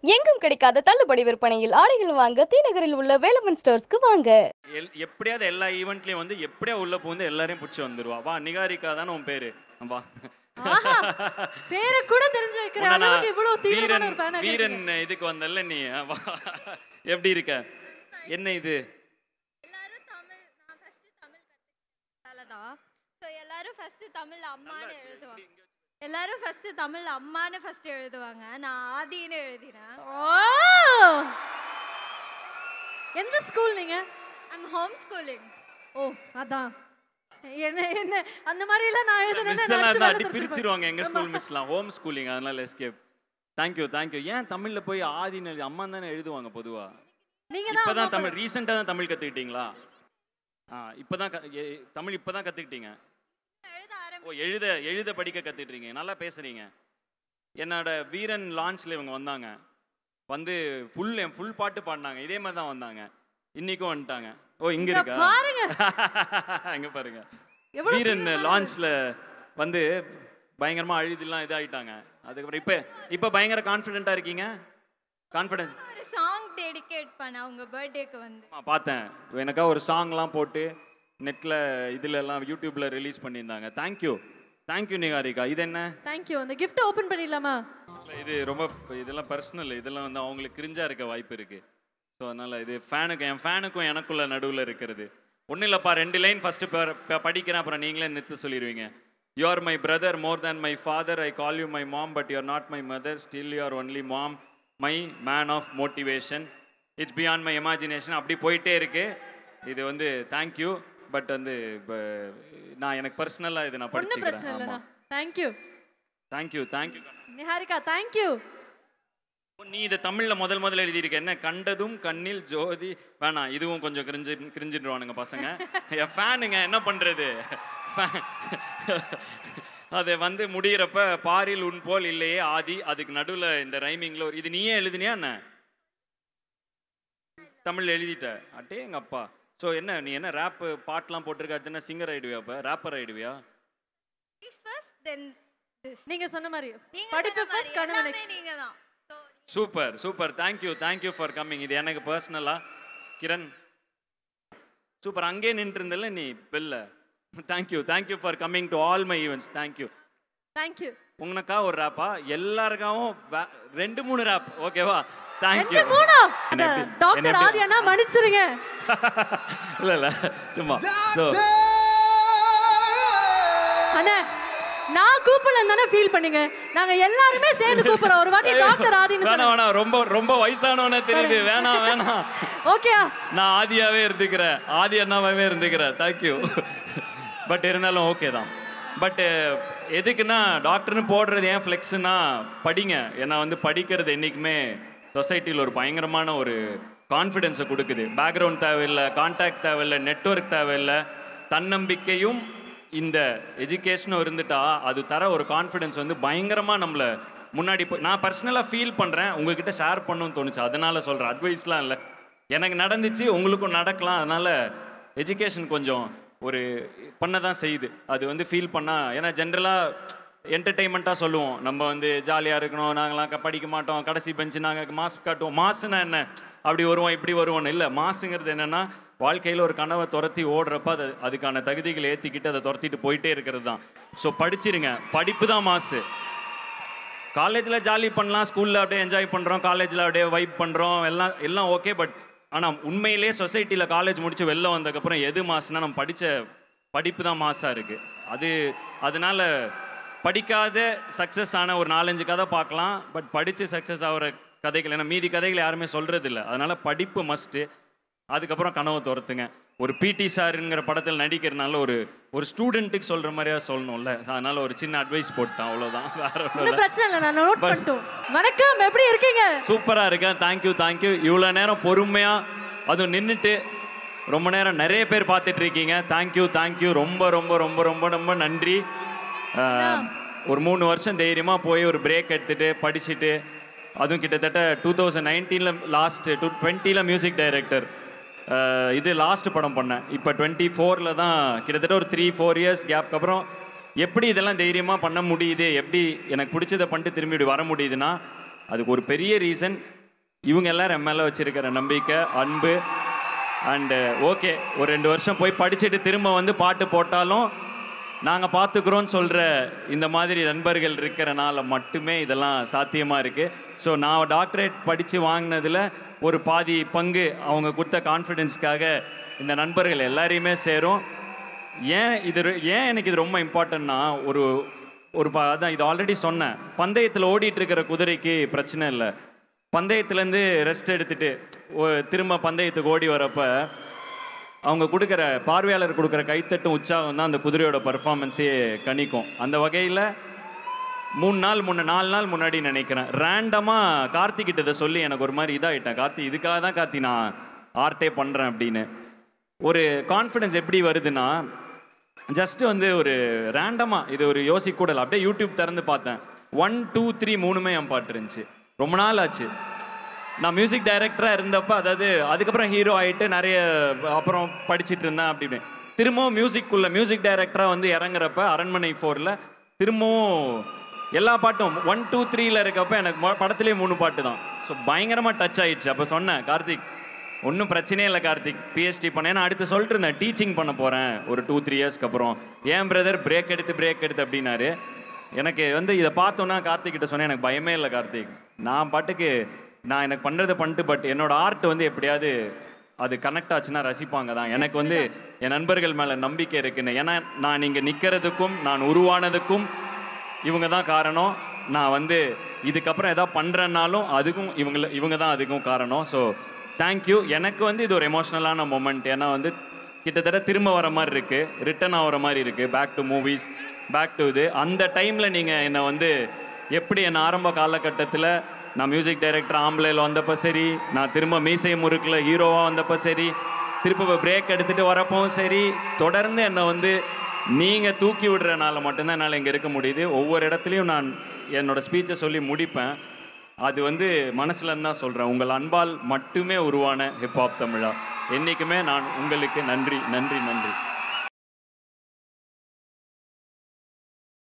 எங்கும் கிடைக்காத தள்ளுபடி விற்பனையில் ஆடைகள் வாங்க தீநகரில் உள்ள வேலவன் ஸ்டோர்ஸ்க்கு வாங்க எல் எப்படியாவது எல்லா ஈவெண்ட்லயும் வந்து எப்படியா உள்ள பூந்து எல்லாரையும் பிடிச்சி வந்துருவா வா நிகாரிகா தானே உன் பேரு வா ஆஹா பேரை கூட தெரிஞ்சு வைக்கிற உன்னை நான் அளவுக்கு இவ்வளவு தீவிரமான வீரன் ஒரு ஃபேனா வீரன் இதுக்கு வந்தல்ல நீ வா எப்படி இருக்க என்ன இது எல்லாரும் தமிழ் நான் ஃபர்ஸ்ட் தமிழ் கற்றுக்கிட்டதால தான் ஸோ எல்லாரும் ஃபர்ஸ்ட் தமிழ் அம்மான்னு எழுதுவாங்க எல்லாரும் ஃபர்ஸ்ட் தமிழ் அம்மான்னு ஃபர்ஸ்ட் எழுதுவாங்க நான் ஆதின்னு எழுதினேன் எந்த ஸ்கூல் நீங்க ஐம் ஹோம் ஸ்கூலிங் ஓ அதான் என்ன என்ன அந்த மாதிரி எல்லாம் நான் மிஸ் எல்லாம் இருந்தா அடி எழுதுனேன் பிரிச்சிருவாங்க எங்க ஸ்கூல் மிஸ்லாம் ஹோம் ஸ்கூலிங் அதனால எஸ்கேப் தேங்க்யூ தேங்க்யூ ஏன் தமிழ்ல போய் ஆதின்னு எழுதி அம்மா தானே எழுதுவாங்க பொதுவா நீங்க தான் இப்பதான் அம்மா தமிழ் ரீசெண்டா தான் தமிழ் கத்துக்கிட்டீங்களா ஆ இப்பதான் க- எ- தமிழ் இப்பதான் கத்துக்கிட்டீங்க எழுத ஆரம்பி ஓ எழுத எழுத படிக்க கத்துட்றீங்க நல்லா பேசுறீங்க என்னோட வீரன் லான்ச்ல இவங்க வந்தாங்க வந்து ஃபுல் என் ஃபுல் பாட்டு பாடினாங்க இதே மாதிரி தான் வந்தாங்க இன்னைக்கும் வந்துட்டாங்க ஓ இங்க இங்க இருக்கா பாருங்க. அங்க பாருங்க எவ்வளவு வீரன் தீவிரமான- லான்ச்ல வந்து பயங்கரமா அழுதுலாம் இதாயிட்டாங்க அதுக்கப்புறம் இப்ப இப்ப பயங்கர கான்ஃபிடென்ட்டா இருக்கீங்க கான்ஃபிடென்ட் ஒரு சாங் டெடிகேட் பண்ணேன் உங்க பர்த்டேக்கு வந்து பார்த்தேன் எனக்கா ஒரு சாங்லாம் போட்டு நெட்டில் இதுல எல்லாம் யூடியூப்ல ரிலீஸ் பண்ணியிருந்தாங்க தேங்க்யூ தேங்க்யூ நிகாரிகா இது என்ன தேங்க்யூ அந்த கிஃப்ட் ஓபன் பண்ணிடலாமா இல்ல, இது ரொம்ப இதெல்லாம் பர்சனல் இதெல்லாம் வந்து அவங்களுக்கு கிரிஞ்சா இருக்க வாய்ப்பு இருக்கு ஸோ அதனால இது ஃபேனுக்கு என் ஃபேனுக்கும் எனக்குள்ள நடுவில் இருக்கிறது ஒன்றும் இல்லைப்பா ரெண்டு லைன் ஃபர்ஸ்ட் படிக்கிறேன் அப்புறம் நீங்களே நிறுத்த சொல்லிடுவீங்க you are my brother more than my father I call you my mom but you are not my mother still you are only mom my man of motivation it's beyond my imagination அப்படி போயிட்டே இருக்கு இது வந்து thank you but வந்து இப்ப நான் எனக்கு பர்சனலாக இது நான் ஒன்றும் பிரச்சனை படிச்சுக்கிறேன் இல்லைண்ணா ஆமாம் thank you thank you thank you Niharika thank you நீ இதை தமிழ்ல முதல் முதல்ல எழுதியிருக்க என்ன கண்டதும் கண்ணில் ஜோதி வேணாம் இதுவும் கொஞ்சம் கிரிஞ்சு கிரிஞ்சிடுவானுங்க பசங்க என் ஃபேனுங்க என்ன பண்றது Fan. அது வந்து முடியிறப்ப பாரில் உன் போல் இல்லையே ஆதி அதுக்கு நடுவுல இந்த ரைமிங்ல ஒரு இது நீயே எழுதினியா என்ன தமிழ்ல எழுதிட்ட அட்டே எங்க அப்பா ஸோ என்ன நீ என்ன ரேப் பாட்டெலாம் போட்டிருக்க அது என்ன சிங்கர் ஆயிடுவியா அப்போ ரேப்பர் ஆயிடுவியா ஃபர்ஸ்ட் தென் திஸ் நீங்க சொன்ன மாதிரி நீங்க படிப்பு சொன்ன ஃபர்ஸ்ட் மாதிரி கனவு எல்லாமே நெக்ஸ்ட் நீங்க தான் so super super thank you thank you for coming இது எனக்கு பர்சனலா கிரண் சூப்பர் அங்கே நின்று இருந்தல நீ பெல்ல thank you thank you for coming to all my events thank you thank you உனக்கா ஒரு ரேப்பா எல்லாருக்காவும் வே- ரெண்டு மூணு ரேப் ஓகேவா தேங்க்யூ ரெண்டு மூணா அந்த டாக்டர் ஆதியானா மன்னிச்சிருங்க இல்ல இல்ல சும்மா ஸோ அண்ணே நான் கூப்பிடலன்னு தானே ஃபீல் பண்ணீங்க நாங்க எல்லாருமே சேர்ந்து கூப்பிடுறோம் ஒரு வாட்டி டாக்டர் ஆதின்னு வேணாம் சொன்னா வேணாம் ரொம்ப ரொம்ப வயசானவனே தெரியுது வேணாம் வேணாம் ஓகே நான் ஆதியாவே இருந்துக்கிறேன் ஆதி அண்ணாவே இருந்துக்கிறேன் தேங்க்யூ பட் இருந்தாலும் ஓகே தான் பட் எதுக்குன்னா டாக்டர்னு போடுறது ஏன் ஃப்ளெக்ஸ்னா படிங்க ஏன்னா வந்து படிக்கிறது என்றைக்குமே சொசைட்டியில் ஒரு பயங்கரமான ஒரு கான்ஃபிடென்ஸை கொடுக்குது பேக்ரவுண்ட் தேவையில்லை கான்டாக்ட் தேவையில்லை நெட்வொர்க் தேவையில்லை தன்னம்பிக்கையும் இந்த எஜுகேஷனும் இருந்துட்டா அது தர ஒரு கான்ஃபிடென்ஸ் வந்து பயங்கரமாக நம்மளை முன்னாடி போய் நான் பர்சனலாக ஃபீல் பண்ணுறேன் உங்ககிட்ட ஷேர் பண்ணணும்னு தோணுச்சு அதனால சொல்கிறேன் அட்வைஸ்லாம் இல்லை எனக்கு நடந்துச்சு உங்களுக்கும் நடக்கலாம் அதனால எஜுகேஷன் கொஞ்சம் ஒரு பண்ண தான் செய்யுது அது வந்து ஃபீல் பண்ணால் ஏன்னா ஜென்ரலாக என்டர்டெயின்மெண்ட்டாக சொல்லுவோம் நம்ம வந்து ஜாலியாக இருக்கணும் நாங்களாம் க- படிக்க மாட்டோம் கடைசி பெஞ்சு நாங்கள் மாஸ் காட்டுவோம் மாசுனா என்ன அப்படி வருவோம் இப்படி வருவோம்னு இல்லை மாசுங்கிறது என்னென்னா வாழ்க்கையில் ஒரு கனவை துரத்தி ஓடுறப்ப அது அதுக்கான தகுதிகளை ஏற்றிக்கிட்டு அதை துரத்திட்டு போயிட்டே இருக்கிறது தான் ஸோ படிச்சிருங்க படிப்பு தான் மாசு காலேஜில் ஜாலி பண்ணலாம் ஸ்கூலில் அப்படியே என்ஜாய் பண்ணுறோம் காலேஜில் அப்படியே வைப் பண்ணுறோம் எல்லாம் எல்லாம் ஓகே பட் ஆனால் உண்மையிலே சொசைட்டியில் காலேஜ் முடிச்சு வெளில வந்ததுக்கப்புறம் எது மாசுனா நம்ம படித்த படிப்பு தான் மாசாக இருக்குது அது அதனால படிக்காத சக்ஸஸ் ஆன ஒரு நாலஞ்சு கதை பார்க்கலாம் பட் படித்து சக்ஸஸ் ஆகிற கதைகள் ஏன்னா மீதி கதைகள் யாருமே சொல்கிறது இல்லை அதனால படிப்பு மஸ்ட்டு அதுக்கப்புறம் கனவை துரத்துங்க ஒரு பிடி சாருங்கிற படத்தில் நடிக்கிறனால ஒரு ஒரு ஸ்டூடெண்ட்டுக்கு சொல்கிற மாதிரியா சொல்லணும்ல அதனால ஒரு சின்ன அட்வைஸ் போட்டேன் அவ்வளோதான் வேற ஒன்றும் ஒன்றும் இல்லை பிரச்சனை இல்லை நான் நோட் பண்ணிட்டோம் வணக்கம் எப்படி இருக்கீங்க சூப்பராக இருக்கேன் தேங்க்யூ தேங்க்யூ இவ்வளோ நேரம் பொறுமையாக அதுவும் நின்றுட்டு ரொம்ப நேரம் நிறைய பேர் பார்த்துட்டு இருக்கீங்க தேங்க்யூ தேங்க்யூ ரொம்ப ரொம்ப ரொம்ப ரொம்ப ரொம்ப நன்றி ஆஹ், ஒரு மூணு வருஷம் தைரியமாக போய் ஒரு பிரேக் எடுத்துட்டு படிச்சுட்டு அதுவும் கிட்டத்தட்ட டூ தௌசண்ட் நைன்டீனில் லாஸ்ட் டூ டுவெண்ட்டியில் மியூசிக் டைரக்டர் இது லாஸ்ட் படம் பண்ணேன் இப்போ டுவெண்ட்டி ஃபோரில் தான் கிட்டத்தட்ட ஒரு த்ரீ ஃபோர் இயர்ஸ் கேப்க்கு அப்புறம் எப்படி இதெல்லாம் தைரியமாக பண்ண முடியுது எப்படி எனக்கு பிடிச்சதை பண்ணிட்டு திரும்பி இப்படி வர முடியுதுன்னா அதுக்கு ஒரு பெரிய ரீசன் இவங்க எல்லாரும் என் மேலே வச்சிருக்கிற நம்பிக்கை அன்பு அண்டு ஓகே ஒரு ரெண்டு வருஷம் போய் படிச்சுட்டு திரும்ப வந்து பாட்டு போட்டாலும் நாங்கள் பார்த்துக்குறோன்னு சொல்கிற இந்த மாதிரி நண்பர்கள் இருக்கிறனால மட்டுமே இதெல்லாம் சாத்தியமாக இருக்குது ஸோ நான் டாக்டரேட் படித்து வாங்கினதில் ஒரு பாதி பங்கு அவங்க கொடுத்த கான்ஃபிடென்ஸ்க்காக இந்த நண்பர்கள் எல்லாரையுமே சேரும் ஏன் இது ரொ- ஏன் எனக்கு இது ரொம்ப இம்பார்ட்டன்னா ஒரு ஒரு ப அதான் இது ஆல்ரெடி சொன்னேன் பந்தயத்தில் ஓடிட்டு இருக்கிற குதிரைக்கு பிரச்சனை இல்லை பந்தயத்துலேருந்து ரெஸ்ட் எடுத்துட்டு ஒ- திரும்ப பந்தயத்துக்கு ஓடி வரப்ப அவங்க கொடுக்குற பார்வையாளர் கொடுக்குற கைத்தட்டும் உற்சாகம் தான் அந்த குதிரையோட பர்ஃபார்மன்ஸே கணிக்கும் அந்த வகையில் மூணு நாள் முன்ன நாலு நாள் முன்னாடி நினைக்கிறேன் ரேண்டமாக கார்த்திகிட்ட இதை சொல்லி எனக்கு ஒரு மாதிரி இதாகிட்டேன் கார்த்தி இதுக்காக தான் கார்த்தி நான் ஆர்ட்டே பண்ணுறேன் அப்படின்னு ஒரு கான்ஃபிடென்ஸ் எப்படி வருதுன்னா ஜஸ்ட் வந்து ஒரு ரேண்டமாக இது ஒரு யோசிக்க கூட இல்லை அப்படியே யூடியூப் திறந்து பார்த்தேன் ஒன் டூ த்ரீ மூணுமே என் பாட்டு இருந்துச்சு ரொம்ப நாள் ஆச்சு நான் மியூசிக் டைரக்டராக இருந்தப்ப அதாவது அதுக்கப்புறம் ஹீரோ ஆகிட்டு நிறைய அப்புறம் படிச்சிட்டு இருந்தேன் அப்படி இப்படி திரும்பவும் மியூசிக்குள்ள மியூசிக் டைரக்டராக வந்து இறங்குறப்ப அரண்மனை ஃபோரில் திரும்பவும் எல்லா பாட்டும் ஒன் டூ த்ரீல இருக்கப்ப எனக்கு மொ- படத்திலே மூணு பாட்டு தான் ஸோ பயங்கரமாக டச் ஆயிடுச்சு அப்போ சொன்னேன் கார்த்திக் ஒன்றும் பிரச்சனையே இல்லை கார்த்திக் பிஹெச்டி பண்ண ஏன்னா அடுத்து சொல்லிட்டு இருந்தேன் டீச்சிங் பண்ண போகிறேன் ஒரு டூ த்ரீ இயர்ஸ்க்கு அப்புறம் ஏன் பிரதர் பிரேக் எடுத்து பிரேக் எடுத்து அப்படின்னாரு எனக்கு வந்து இதை பார்த்தோன்னா கார்த்திக் கிட்ட சொன்னேன் எனக்கு பயமே இல்லை கார்த்திக் நான் பாட்டுக்கு நான் எனக்கு பண்ணுறதை பண்ணிட்டு பட் என்னோட ஆர்ட் வந்து எப்படியாவது அது கனெக்ட் ஆச்சுன்னா ரசிப்பாங்க தான் எனக்கு வந்து என் நண்பர்கள் மேலே நம்பிக்கை இருக்குன்னு ஏன்னா நான் இங்கே நிற்கிறதுக்கும் நான் உருவானதுக்கும் இவங்க தான் காரணம் நான் வந்து இதுக்கப்புறம் எதாவது பண்ணுறேன்னாலும் அதுக்கும் இவங்கள இவங்க தான் அதுக்கும் காரணம் ஸோ தேங்க்யூ எனக்கு வந்து இது ஒரு எமோஷ்னலான மொமெண்ட் ஏன்னா வந்து கிட்டத்தட்ட திரும்ப வர மாதிரி இருக்குது ரிட்டர்ன் ஆகிற மாதிரி இருக்குது back to movies back to இது அந்த டைமில் நீங்கள் என்னை வந்து எப்படி என் ஆரம்ப காலகட்டத்தில் நான் மியூசிக் டைரக்டர் ஆம்பளையில் வந்தப்போ சரி நான் திரும்ப மீசை முறுக்கில் ஹீரோவாக வந்தப்போ சரி திரும்ப பிரேக் எடுத்துகிட்டு வரப்பவும் சரி தொடர்ந்து என்னை வந்து நீங்கள் தூக்கி விடுறனால மட்டும்தான் என்னால் இங்கே இருக்க முடியுது ஒவ்வொரு இடத்துலையும் நான் என்னோட ஸ்பீச்சை சொல்லி முடிப்பேன் அது வந்து மனசுலேருந்து தான் சொல்கிறேன் உங்கள் அன்பால் மட்டுமே உருவான ஹிப்ஹாப் தமிழா என்றைக்குமே நான் உங்களுக்கு நன்றி நன்றி நன்றி